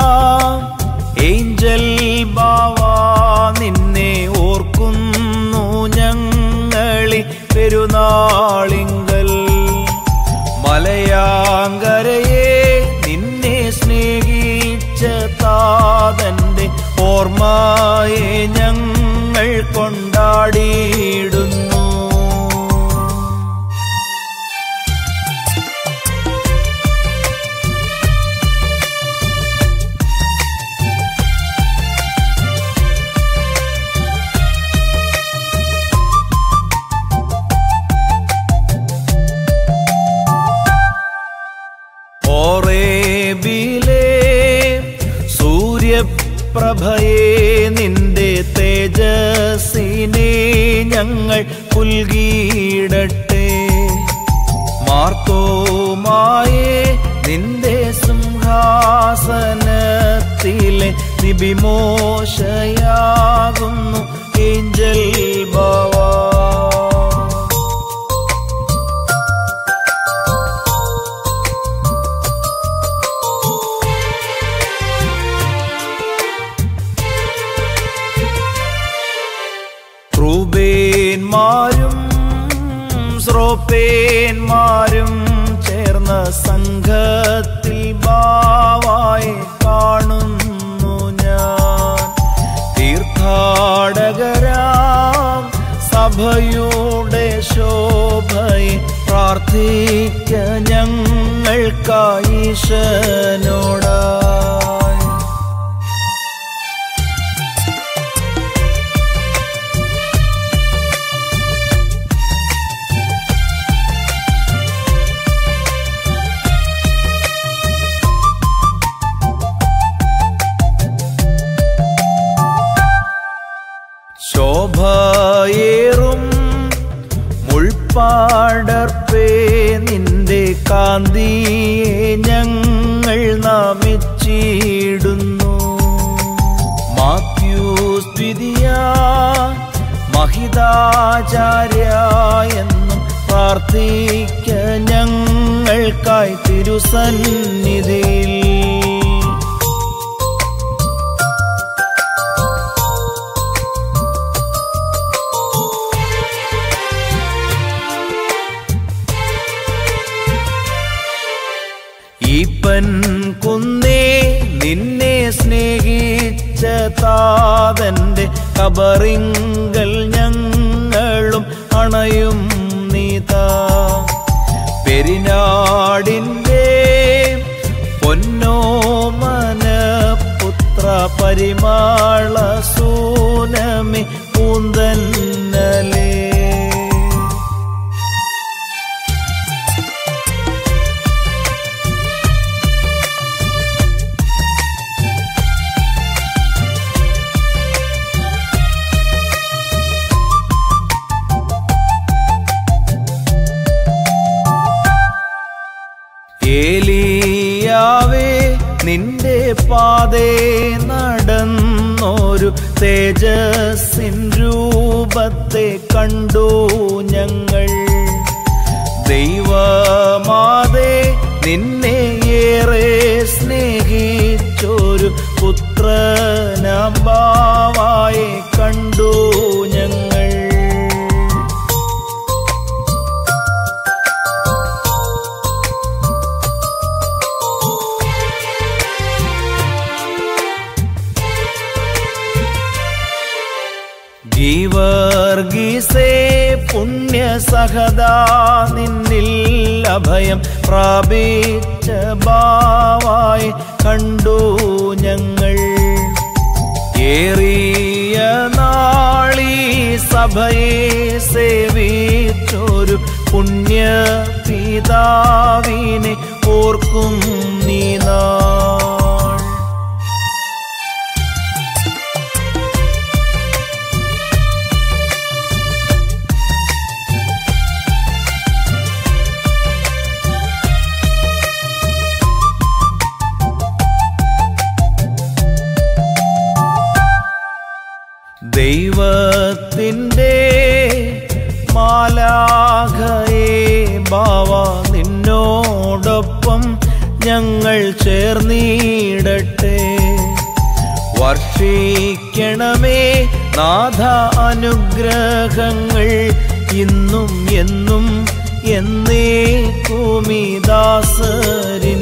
Angel ബാവ നിന്നെ ഓർക്കുന്നു ഞങ്ങളി പെരുന്നാളിങ്കൽ മലയാങ്കരയെ നിന്നെ സ്നേഹിച്ച താതന്റെ ഓർമ്മയെ ഞങ്ങൾ കൊണ്ടാടിയിടുന്നു ഓറേബിലെ സൂര്യപ്രഭയെ നിന്റെ തേജസ്സിനെ ഞങ്ങൾ പുൽകിയിടട്ടെ മാർത്തോമായെ നിന്റെ സിംഹാസനത്തിലെ നിബിമോശയാകുന്നു ഏഞ്ചൽ ബാവാ ക്രൂബേന്മാരും ശ്രോപ്പേന്മാരും ചേർന്ന സംഘത്തിൽ ബാവായി കാണുന്നു ഞാൻ തീർത്ഥാടകരാം സഭയുടെ ശോഭയെ പ്രാർത്ഥിക്ക ഞങ്ങൾക്കായിശനോടായി ശോഭയേറും മുൾപ്പാടർപ്പേ നിന്റെ കാന്തിയെ ഞങ്ങൾ നമിച്ചിടുന്നു മാത്യൂസ് ദ്വിതീയ മഹിതാചാര്യ എന്നും പ്രാർത്ഥിക്ക ഞങ്ങൾക്കായി തിരുസന്നിധിയിൽ ഈപ്പൻ കുന്നേ നിന്നെ സ്നേഹിച്ച താതന്റെ കബറിങ്കൽ ഞങ്ങളും അണയും നീതാ പെരിനാടിൻ്റെ പൊന്നോമന പുത്ര പരിമാള സൂനമി പൂന്തന്നലേ ഏലിയാവേ നിന്റെ പാതേ നടന്നൊരു തേജസ്സിൻ രൂപത്തെ കണ്ടു ഞങ്ങൾ ദൈവമാതേ നിന്നെ ഏറെ സ്നേഹിച്ചൊരു പുത്രനമ്പാവായി കണ്ടു ഞങ്ങൾ ഗീവർഗീസേ പുണ്യ സഹദാ നിന്നിൽ അഭയം പ്രാപിച്ച ബാവായി കണ്ടു ഞങ്ങൾ ഏറിയ നാളീ സഭയെ സേവിച്ചൊരു പുണ്യ പിതാവിനെ ഓർക്കും നീ നാൾ ദൈവത്തിൻ്റെ മാലാഖയെ ബാവ നിന്നോടൊപ്പം ഞങ്ങൾ ചേർന്നിടട്ടെ വർഷിക്കണമേ നാഥ അനുഗ്രഹങ്ങൾ ഇന്നും എന്നും എന്നേക്കുമിദാസരിന്മേൽ